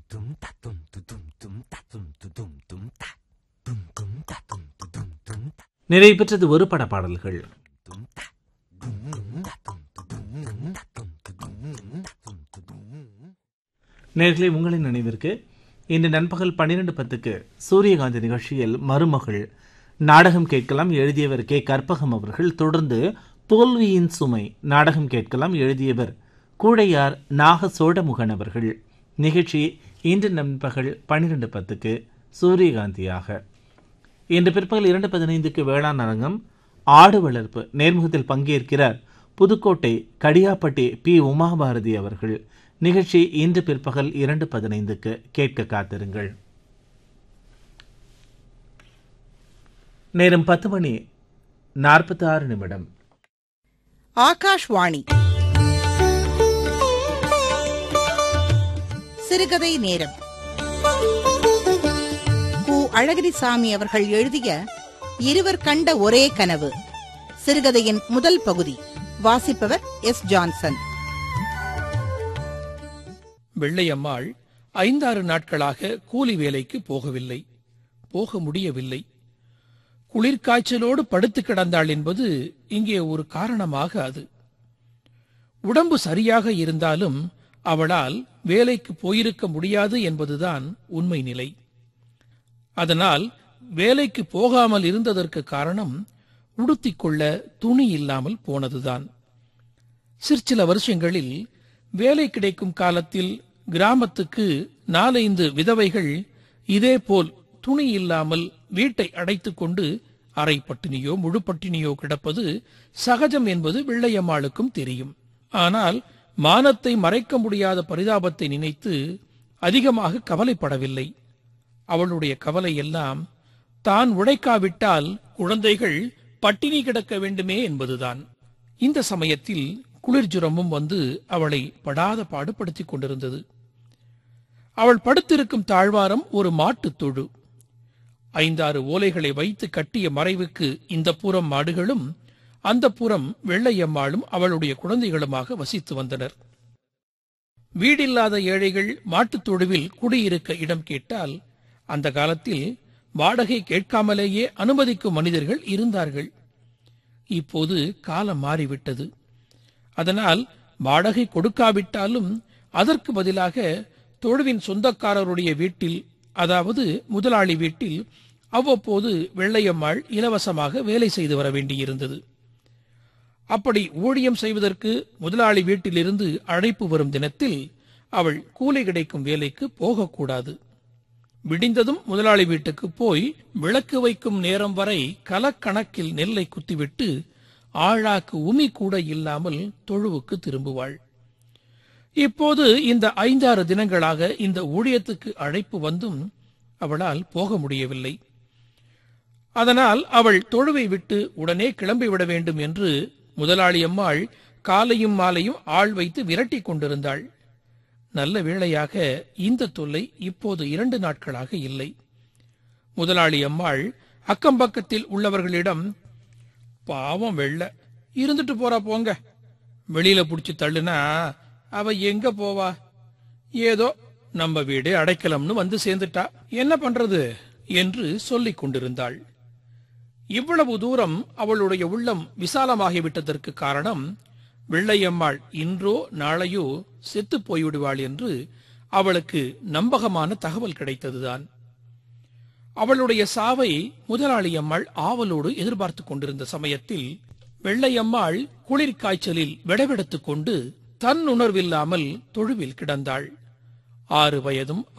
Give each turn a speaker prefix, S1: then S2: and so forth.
S1: tum ta tum tu tum tum ta tum tu tum tum ta tum tum ta tum tu tum tum ta
S2: நிறைவு பெற்றது ஒரு பட பாடல்கள்
S1: tum ta tum tum ta tum tu tum tum ta tum tu tum ta tum tu tum
S2: நேர்களை உங்களின் நினைவிற்கு இன்று நண்பகல் பன்னிரண்டு பத்துக்கு சூரியகாந்தி நிகழ்ச்சியில் மருமகள் நாடகம் கேட்கலாம் எழுதியவர் கே கற்பகம் அவர்கள் தொடர்ந்து தோல்வியின் சுமை நாடகம் கேட்கலாம் எழுதியவர் கூழையார் நாக சோழமுகன் அவர்கள் நிகழ்ச்சி இன்று நண்பகல் பன்னிரண்டு பத்துக்கு சூரியகாந்தியாக இன்று பிற்பகல் இரண்டு பதினைந்துக்கு வேளாண் அரங்கம் ஆடு வளர்ப்பு நேர்முகத்தில் பங்கேற்கிறார் புதுக்கோட்டை கடியாப்பட்டி பி உமாபாரதி அவர்கள் நிகழ்ச்சி இன்று பிற்பகல் இரண்டு பதினைந்துக்கு கேட்க காத்திருங்கள் நேரம் பத்து மணி நாற்பத்தி ஆறு நிமிடம்
S3: ஆகாஷ்வாணி சிறுகதை நேரம் கு அழகிரிசாமி அவர்கள் எழுதிய இருவர் கண்ட ஒரே கனவு சிறுகதையின் முதல் பகுதி வாசிப்பவர் எஸ் ஜான்சன்
S4: வெள்ளையம்மாள் ஐந்தாறு நாட்களாக கூலி வேலைக்கு போகவில்லை போக முடியவில்லை குளிர்காய்ச்சலோடு படுத்து கிடந்தாள் என்பது இங்கே ஒரு காரணமாக அது உடம்பு சரியாக இருந்தாலும் அவளால் வேலைக்கு போயிருக்க முடியாது என்பதுதான் உண்மை நிலை அதனால் வேலைக்கு போகாமல் இருந்ததற்கு காரணம் உடுத்திக் கொள்ள துணி இல்லாமல் போனதுதான் சிற்சில வருஷங்களில் வேலை கிடைக்கும் காலத்தில் கிராமத்துக்கு நாலைந்து விதவைகள் இதேபோல் துணி இல்லாமல் வீட்டை அடைத்துக் கொண்டு அரை பட்டினியோ முழு பட்டினியோ கிடப்பது சகஜம் என்பது வெள்ளையம்மாளுக்கும் தெரியும் ஆனால் மானத்தை மறைக்க முடியாத பரிதாபத்தை நினைத்து அதிகமாக கவலைப்படவில்லை அவளுடைய கவலை எல்லாம் தான் உழைக்காவிட்டால் குழந்தைகள் பட்டினி கிடக்க வேண்டுமே என்பதுதான் இந்த சமயத்தில் குளிர்ஜுரமும் வந்து அவளை படாத பாடுபடுத்திக் கொண்டிருந்தது அவள் படுத்திருக்கும் தாழ்வாரம் ஒரு மாட்டுத் தொழு ஐந்தாறு ஓலைகளை வைத்து கட்டிய மறைவுக்கு இந்த புறம் மாடுகளும் அந்த புறம் வெள்ளையம்மாளும் அவளுடைய குழந்தைகளுமாக வசித்து வந்தனர் வீடில்லாத ஏழைகள் மாட்டுத் தொழுவில் குடியிருக்க இடம் கேட்டால் அந்த காலத்தில் வாடகை கேட்காமலேயே அனுமதிக்கும் மனிதர்கள் இருந்தார்கள் இப்போது காலம் மாறிவிட்டது அதனால் வாடகை கொடுக்காவிட்டாலும் அதற்கு பதிலாக தொழுவின் சொந்தக்காரருடைய வீட்டில் அதாவது முதலாளி வீட்டில் அவ்வப்போது வெள்ளையம்மாள் இலவசமாக வேலை செய்து வர வேண்டியிருந்தது அப்படி ஊழியம் செய்வதற்கு முதலாளி வீட்டிலிருந்து அழைப்பு வரும் தினத்தில் அவள் கூலி கிடைக்கும் வேலைக்கு போகக்கூடாது விடிந்ததும் முதலாளி வீட்டுக்கு போய் விளக்கு வைக்கும் நேரம் வரை கலக்கணக்கில் நெல்லை குத்திவிட்டு ஆழாக்கு உமி கூட இல்லாமல் தொழுவுக்கு திரும்புவாள் இப்போது இந்த ஐந்தாறு தினங்களாக இந்த ஊழியத்துக்கு அழைப்பு வந்தும் அவளால் போக முடியவில்லை அதனால் அவள் தொழுவை விட்டு உடனே கிளம்பிவிட வேண்டும் என்று முதலாளி அம்மாள் காலையும் மாலையும் ஆள் வைத்து விரட்டிக் கொண்டிருந்தாள் நல்ல வேளையாக இந்த தொல்லை இப்போது இரண்டு நாட்களாக இல்லை முதலாளி அம்மாள் அக்கம்பக்கத்தில் உள்ளவர்களிடம் பாவம் வெள்ள இருந்துட்டு போறா போங்க வெளியில புடிச்சு தள்ளுனா அவ எங்க போவா ஏதோ நம்ம வீடு அடைக்கலம்னு வந்து சேர்ந்துட்டா என்ன பண்றது என்று சொல்லிக் கொண்டிருந்தாள் இவ்வளவு தூரம் அவளுடைய உள்ளம் விசாலமாகிவிட்டதற்கு காரணம் வெள்ளையம்மாள் இன்றோ நாளையோ செத்துப் போய்விடுவாள் என்று அவளுக்கு நம்பகமான தகவல் கிடைத்ததுதான் அவளுடைய சாவை முதலாளி அம்மாள் ஆவலோடு எதிர்பார்த்துக் கொண்டிருந்த சமயத்தில் வெள்ளையம்மாள் குளிர்காய்ச்சலில் விடவெடுத்துக் கொண்டு தன் உணர்வில்லாமல் தொழுவில் கிடந்தாள் ஆறு வயதும்